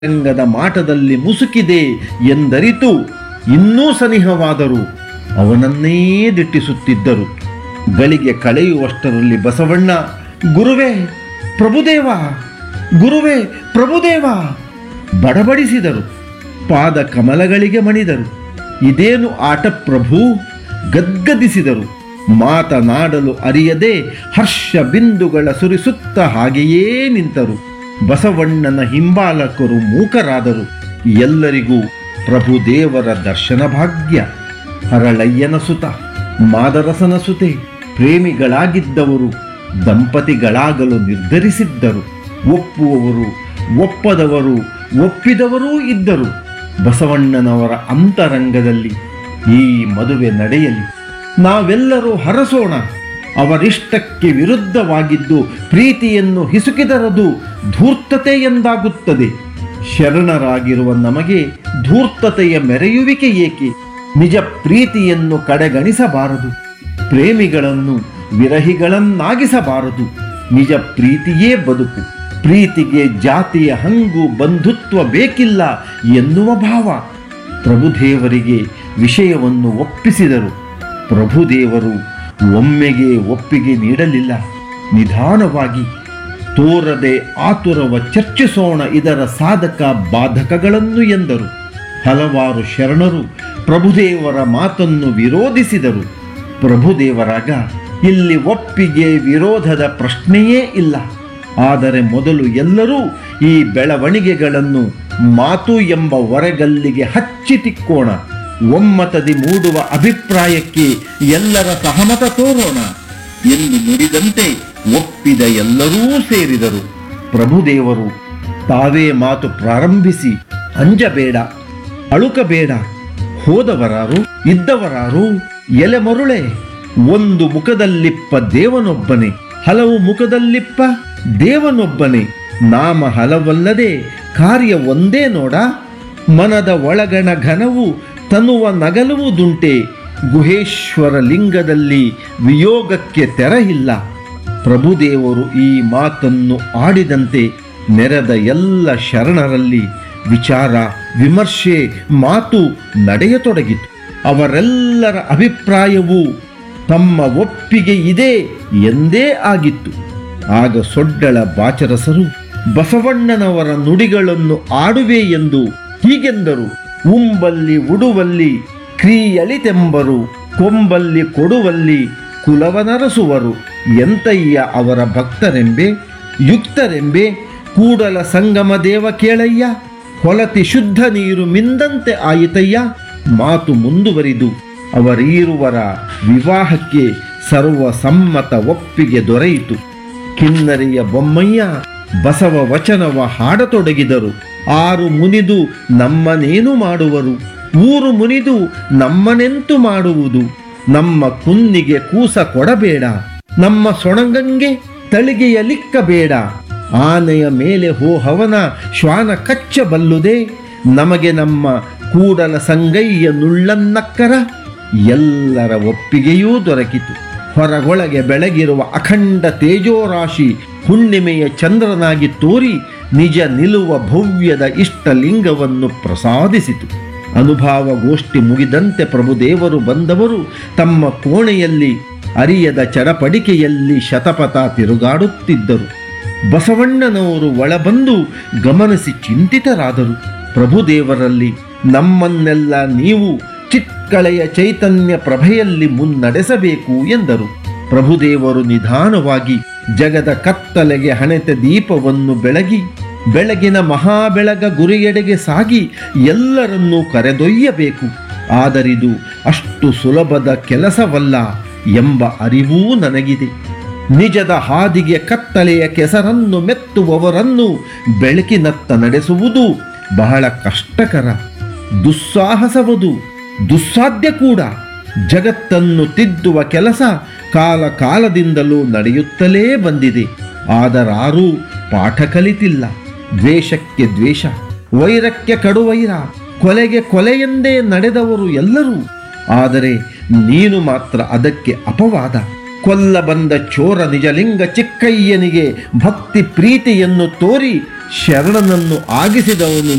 ರಂಗದ ಮಾಟದಲ್ಲಿ ಮುಸುಕಿದೆ ಎಂದರಿತು ಇನ್ನೂ ಸನಿಹವಾದರು ಅವನನ್ನೇ ದಿಟ್ಟಿಸುತ್ತಿದ್ದರು ಗಳಿಗೆ ಕಳೆಯುವಷ್ಟರಲ್ಲಿ ಬಸವಣ್ಣ ಗುರುವೇ ಪ್ರಭುದೇವ ಗುರುವೇ ಪ್ರಭುದೇವ ಬಡಬಡಿಸಿದರು ಪಾದ ಕಮಲಗಳಿಗೆ ಮಣಿದರು ಇದೇನು ಆಟ ಪ್ರಭು ಗದ್ಗದಿಸಿದರು ಮಾತನಾಡಲು ಅರಿಯದೆ ಹರ್ಷ ಬಿಂದುಗಳ ಸುರಿಸುತ್ತ ಹಾಗೆಯೇ ನಿಂತರು ಬಸವಣ್ಣನ ಹಿಂಬಾಲಕರು ಮೂಕರಾದರು ಎಲ್ಲರಿಗೂ ಪ್ರಭುದೇವರ ದರ್ಶನ ಭಾಗ್ಯ ಹರಳಯ್ಯನ ಸುತ ಮಾದರಸನ ಸುತೆ ಪ್ರೇಮಿಗಳಾಗಿದ್ದವರು ದಂಪತಿಗಳಾಗಲು ನಿರ್ಧರಿಸಿದ್ದರು ಒಪ್ಪುವವರು ಒಪ್ಪದವರು ಒಪ್ಪಿದವರೂ ಇದ್ದರು ಬಸವಣ್ಣನವರ ಅಂತರಂಗದಲ್ಲಿ ಈ ಮದುವೆ ನಡೆಯಲಿ ನಾವೆಲ್ಲರೂ ಹರಸೋಣ ಅವರಿಷ್ಟಕ್ಕೆ ವಿರುದ್ಧವಾಗಿದ್ದು ಪ್ರೀತಿಯನ್ನು ಹಿಸುಕಿದರದು ಧೂರ್ತತೆ ಎಂದಾಗುತ್ತದೆ ಶರಣರಾಗಿರುವ ನಮಗೆ ಧೂರ್ತತೆಯ ಮೆರೆಯುವಿಕೆ ಏಕೆ ನಿಜ ಪ್ರೀತಿಯನ್ನು ಕಡೆಗಣಿಸಬಾರದು ಪ್ರೇಮಿಗಳನ್ನು ವಿರಹಿಗಳನ್ನಾಗಿಸಬಾರದು ನಿಜ ಪ್ರೀತಿಯೇ ಬದುಕು ಪ್ರೀತಿಗೆ ಜಾತಿಯ ಹಂಗು ಬಂಧುತ್ವ ಬೇಕಿಲ್ಲ ಎನ್ನುವ ಭಾವ ಪ್ರಭುದೇವರಿಗೆ ವಿಷಯವನ್ನು ಒಪ್ಪಿಸಿದರು ಪ್ರಭುದೇವರು ಒಮ್ಮೆಗೆ ಒಪ್ಪಿಗೆ ನೀಡಲಿಲ್ಲ ನಿಧಾನವಾಗಿ ತೋರದೆ ಆತುರವ ಚರ್ಚಿಸೋಣ ಇದರ ಸಾಧಕ ಬಾಧಕಗಳನ್ನು ಎಂದರು ಹಲವಾರು ಶರಣರು ಪ್ರಭುದೇವರ ಮಾತನ್ನು ವಿರೋಧಿಸಿದರು ಪ್ರಭುದೇವರಾಗ ಇಲ್ಲಿ ಒಪ್ಪಿಗೆ ವಿರೋಧದ ಪ್ರಶ್ನೆಯೇ ಇಲ್ಲ ಆದರೆ ಮೊದಲು ಎಲ್ಲರೂ ಈ ಬೆಳವಣಿಗೆಗಳನ್ನು ಮಾತು ಎಂಬ ಹೊರಗಲ್ಲಿಗೆ ಹಚ್ಚಿ ತಿಕ್ಕೋಣ ಒಮ್ಮತದಿ ಮೂಡುವ ಅಭಿಪ್ರಾಯಕ್ಕೆ ಎಲ್ಲರ ಸಹಮತ ತೋರೋಣ ಎಂದು ನುಡಿದಂತೆ ಒಪ್ಪಿದ ಎಲ್ಲರೂ ಸೇರಿದರು ಪ್ರಭುದೇವರು ತಾವೇ ಮಾತು ಪ್ರಾರಂಭಿಸಿ ಅಂಜಬೇಡ ಅಳುಕಬೇಡ ಹೋದವರಾರು ಇದ್ದವರಾರು ಎಲೆ ಮರುಳೆ ಒಂದು ಮುಖದಲ್ಲಿಪ್ಪ ದೇವನೊಬ್ಬನೇ ಹಲವು ಮುಖದಲ್ಲಿಪ್ಪ ದೇವನೊಬ್ಬನೇ ನಾಮ ಹಲವಲ್ಲದೆ ಕಾರ್ಯ ಒಂದೇ ನೋಡ ಮನದ ಒಳಗಣ ಘನವು ತನುವ ನಗಲುವುದುಂಟೆ ಗುಹೇಶ್ವರ ಲಿಂಗದಲ್ಲಿ ವಿಯೋಗಕ್ಕೆ ತೆರಹಿಲ್ಲ ಪ್ರಭುದೇವರು ಈ ಮಾತನ್ನು ಆಡಿದಂತೆ ನೆರೆದ ಎಲ್ಲ ಶರಣರಲ್ಲಿ ವಿಚಾರ ವಿಮರ್ಶೆ ಮಾತು ನಡೆಯತೊಡಗಿತು ಅವರೆಲ್ಲರ ಅಭಿಪ್ರಾಯವೂ ತಮ್ಮ ಒಪ್ಪಿಗೆ ಇದೆ ಎಂದೇ ಆಗಿತ್ತು ಆಗ ಸೊಡ್ಡಳ ಬಾಚರಸರು ಬಸವಣ್ಣನವರ ನುಡಿಗಳನ್ನು ಆಡುವೆ ಎಂದು ಹೀಗೆಂದರು ಉಂಬಲ್ಲಿ ಉಡುವಲ್ಲಿ ಕ್ರೀಯಳಿತೆಂಬರು ಕೊಂಬಲ್ಲಿ ಕೊಡುವಲ್ಲಿ ಕುಲವನರಸುವರು ಎಂತಯ್ಯ ಅವರ ಭಕ್ತರೆಂಬೆ ಯುಕ್ತರೆಂಬೆ ಕೂಡಲ ಸಂಗಮ ದೇವ ಕೇಳಯ್ಯ ಹೊಲತಿ ಶುದ್ಧ ನೀರು ಮಿಂದಂತೆ ಆಯಿತಯ್ಯ ಮಾತು ಮುಂದುವರಿದು ಅವರೀರುವರ ವಿವಾಹಕ್ಕೆ ಸರ್ವಸಮ್ಮತ ಒಪ್ಪಿಗೆ ದೊರೆಯಿತು ಕಿನ್ನರಿಯ ಬೊಮ್ಮಯ್ಯ ಬಸವ ವಚನವ ಹಾಡತೊಡಗಿದರು ಆರು ಮುನಿದು ನಮ್ಮನೇನು ಮಾಡುವರು ಊರು ಮುನಿದು ನಮ್ಮನೆಂತು ಮಾಡುವುದು ನಮ್ಮ ಕುನ್ನಿಗೆ ಕೂಸ ಕೊಡಬೇಡ ನಮ್ಮ ಸೊಣಗಂಗೆ ತಳಿಗೆಯ ಲಿಕ್ಕಬೇಡ ಆನೆಯ ಮೇಲೆ ಹೋಹವನ ಶ್ವಾನ ಕಚ್ಚಬಲ್ಲುದೆ ನಮಗೆ ನಮ್ಮ ಕೂಡಲ ಸಂಗಯ್ಯ ನುಳ್ಳನ್ನಕ್ಕರ ಎಲ್ಲರ ಒಪ್ಪಿಗೆಯೂ ದೊರಕಿತು ಹೊರಗೊಳಗೆ ಬೆಳಗಿರುವ ಅಖಂಡ ತೇಜೋರಾಶಿ ಹುಣ್ಣಿಮೆಯ ಚಂದ್ರನಾಗಿ ತೋರಿ ನಿಜ ನಿಲುವ ಭವ್ಯದ ಇಷ್ಟಲಿಂಗವನ್ನು ಪ್ರಸಾದಿಸಿತು ಅನುಭಾವ ಗೋಷ್ಠಿ ಮುಗಿದಂತೆ ಪ್ರಭುದೇವರು ಬಂದವರು ತಮ್ಮ ಕೋಣೆಯಲ್ಲಿ ಅರಿಯದ ಚಡಪಡಿಕೆಯಲ್ಲಿ ಶತಪಥ ತಿರುಗಾಡುತ್ತಿದ್ದರು ಬಸವಣ್ಣನವರು ಒಳಬಂದು ಗಮನಿಸಿ ಚಿಂತಿತರಾದರು ಪ್ರಭುದೇವರಲ್ಲಿ ನಮ್ಮನ್ನೆಲ್ಲ ನೀವು ಚಿಕ್ಕಳೆಯ ಚೈತನ್ಯ ಪ್ರಭೆಯಲ್ಲಿ ಮುನ್ನಡೆಸಬೇಕು ಎಂದರು ಪ್ರಭುದೇವರು ನಿಧಾನವಾಗಿ ಜಗದ ಕತ್ತಲೆಗೆ ಹಣೆತ ದೀಪವನ್ನು ಬೆಳಗಿ ಬೆಳಗಿನ ಮಹಾಬೆಳಗ ಗುರಿಯೆಡೆಗೆ ಸಾಗಿ ಎಲ್ಲರನ್ನೂ ಕರೆದೊಯ್ಯಬೇಕು ಆದರಿದು ಅಷ್ಟು ಸುಲಭದ ಕೆಲಸವಲ್ಲ ಎಂಬ ಅರಿವೂ ನನಗಿದೆ ನಿಜದ ಹಾದಿಗೆ ಕತ್ತಲೆಯ ಕೆಸರನ್ನು ಮೆತ್ತುವವರನ್ನು ಬೆಳಕಿನತ್ತ ನಡೆಸುವುದು ಬಹಳ ಕಷ್ಟಕರ ದುಸ್ಸಾಹಸವದು ದ್ದುಸ್ಸಾಧ್ಯ ಕೂಡ ಜಗತ್ತನ್ನು ತಿದ್ದುವ ಕೆಲಸ ಕಾಲ ಕಾಲದಿಂದಲೂ ನಡೆಯುತ್ತಲೇ ಬಂದಿದೆ ಆದರಾರೂ ಪಾಠ ಕಲಿತಿಲ್ಲ ದ್ವೇಷಕ್ಕೆ ದ್ವೇಷ ವೈರಕ್ಕೆ ಕಡುವೈರ ಕೊಲೆಗೆ ಕೊಲೆಯೆಂದೇ ನಡೆದವರು ಎಲ್ಲರೂ ಆದರೆ ನೀನು ಮಾತ್ರ ಅದಕ್ಕೆ ಅಪವಾದ ಕೊಲ್ಲ ಬಂದ ಚೋರ ನಿಜಲಿಂಗ ಚಿಕ್ಕಯ್ಯನಿಗೆ ಭಕ್ತಿ ಪ್ರೀತಿಯನ್ನು ತೋರಿ ಶರಣನನ್ನು ಆಗಿಸಿದವನು